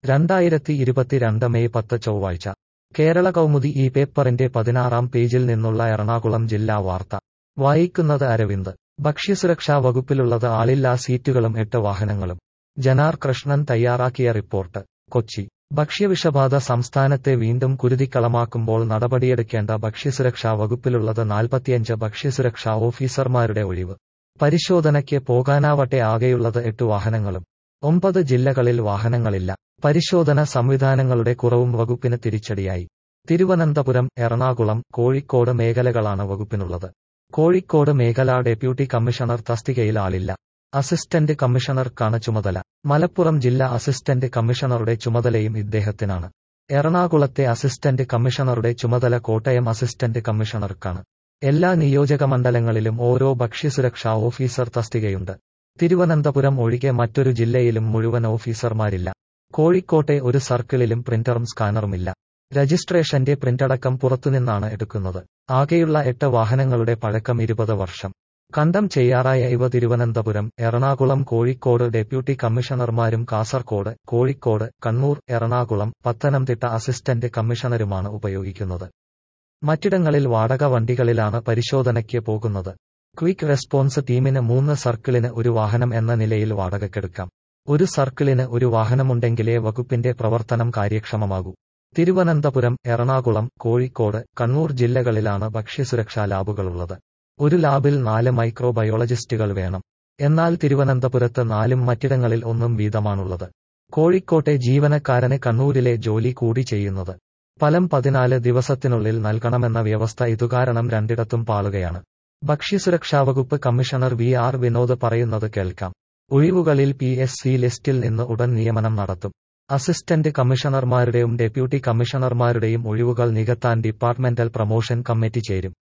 രണ്ടായിരത്തി ഇരുപത്തിരണ്ട് മെയ് പത്ത് ചൊവ്വാഴ്ച കേരള കൗമുദി ഈ പേപ്പറിന്റെ പതിനാറാം പേജിൽ നിന്നുള്ള എറണാകുളം ജില്ലാ വാർത്ത വായിക്കുന്നത് അരവിന്ദ് ഭക്ഷ്യസുരക്ഷാ വകുപ്പിലുള്ളത് ആളില്ലാ സീറ്റുകളും എട്ട് വാഹനങ്ങളും ജനാർ കൃഷ്ണൻ തയ്യാറാക്കിയ റിപ്പോർട്ട് കൊച്ചി ഭക്ഷ്യവിഷബാധ സംസ്ഥാനത്തെ വീണ്ടും കുരുതിക്കളമാക്കുമ്പോൾ നടപടിയെടുക്കേണ്ട ഭക്ഷ്യസുരക്ഷാ വകുപ്പിലുള്ളത് നാൽപ്പത്തിയഞ്ച് ഭക്ഷ്യസുരക്ഷാ ഓഫീസർമാരുടെ ഒഴിവ് പരിശോധനയ്ക്ക് പോകാനാവട്ടെ ആകെയുള്ളത് എട്ട് വാഹനങ്ങളും ഒമ്പത് ജില്ലകളിൽ വാഹനങ്ങളില്ല പരിശോധന സംവിധാനങ്ങളുടെ കുറവും വകുപ്പിന് തിരിച്ചടിയായി തിരുവനന്തപുരം എറണാകുളം കോഴിക്കോട് മേഖലകളാണ് വകുപ്പിനുള്ളത് കോഴിക്കോട് മേഖല ഡെപ്യൂട്ടി കമ്മീഷണർ തസ്തികയിൽ ആളില്ല അസിസ്റ്റന്റ് കമ്മീഷണർക്കാണ് ചുമതല മലപ്പുറം ജില്ലാ അസിസ്റ്റന്റ് കമ്മീഷണറുടെ ചുമതലയും ഇദ്ദേഹത്തിനാണ് എറണാകുളത്തെ അസിസ്റ്റന്റ് കമ്മീഷണറുടെ ചുമതല കോട്ടയം അസിസ്റ്റന്റ് കമ്മീഷണർക്കാണ് എല്ലാ നിയോജക മണ്ഡലങ്ങളിലും ഓരോ ഭക്ഷ്യസുരക്ഷാ ഓഫീസർ തസ്തികയുണ്ട് തിരുവനന്തപുരം ഒഴികെ മറ്റൊരു ജില്ലയിലും മുഴുവൻ ഓഫീസർമാരില്ല കോഴിക്കോട്ടെ ഒരു സർക്കിളിലും പ്രിന്ററും സ്കാനറുമില്ല രജിസ്ട്രേഷന്റെ പ്രിന്റടക്കം പുറത്തുനിന്നാണ് എടുക്കുന്നത് ആകെയുള്ള എട്ട് വാഹനങ്ങളുടെ പഴക്കം ഇരുപത് വർഷം കണ്ടം ചെയ്യാറായ ഇവ തിരുവനന്തപുരം എറണാകുളം കോഴിക്കോട് ഡെപ്യൂട്ടി കമ്മീഷണർമാരും കാസർകോട് കോഴിക്കോട് കണ്ണൂർ എറണാകുളം പത്തനംതിട്ട അസിസ്റ്റന്റ് കമ്മീഷണറുമാണ് ഉപയോഗിക്കുന്നത് മറ്റിടങ്ങളിൽ വാടക വണ്ടികളിലാണ് പരിശോധനയ്ക്ക് പോകുന്നത് ക്വിക്ക് റെസ്പോൺസ് ടീമിന് മൂന്ന് സർക്കിളിന് ഒരു വാഹനം എന്ന നിലയിൽ വാടകയ്ക്കെടുക്കാം ഒരു സർക്കിളിന് ഒരു വാഹനമുണ്ടെങ്കിലേ വകുപ്പിന്റെ പ്രവർത്തനം കാര്യക്ഷമമാകൂ തിരുവനന്തപുരം എറണാകുളം കോഴിക്കോട് കണ്ണൂർ ജില്ലകളിലാണ് ഭക്ഷ്യസുരക്ഷാ ലാബുകളുള്ളത് ഒരു ലാബിൽ നാല് മൈക്രോബയോളജിസ്റ്റുകൾ വേണം എന്നാൽ തിരുവനന്തപുരത്ത് നാലും മറ്റിടങ്ങളിൽ ഒന്നും വീതമാണുള്ളത് കോഴിക്കോട്ടെ ജീവനക്കാരന് കണ്ണൂരിലെ ജോലി കൂടി ചെയ്യുന്നത് ഫലം പതിനാല് ദിവസത്തിനുള്ളിൽ നൽകണമെന്ന വ്യവസ്ഥ ഇതുകാരണം രണ്ടിടത്തും പാളുകയാണ് ഭക്ഷ്യസുരക്ഷാ വകുപ്പ് കമ്മീഷണർ വി ആർ വിനോദ് പറയുന്നത് കേൾക്കാം ഒഴിവുകളിൽ പി എസ് സി ലിസ്റ്റിൽ നിന്ന് ഉടൻ നിയമനം നടത്തും അസിസ്റ്റന്റ് കമ്മീഷണർമാരുടെയും ഡെപ്യൂട്ടി കമ്മീഷണർമാരുടെയും ഒഴിവുകൾ നികത്താൻ ഡിപ്പാർട്ട്മെന്റൽ പ്രമോഷൻ കമ്മിറ്റി ചേരും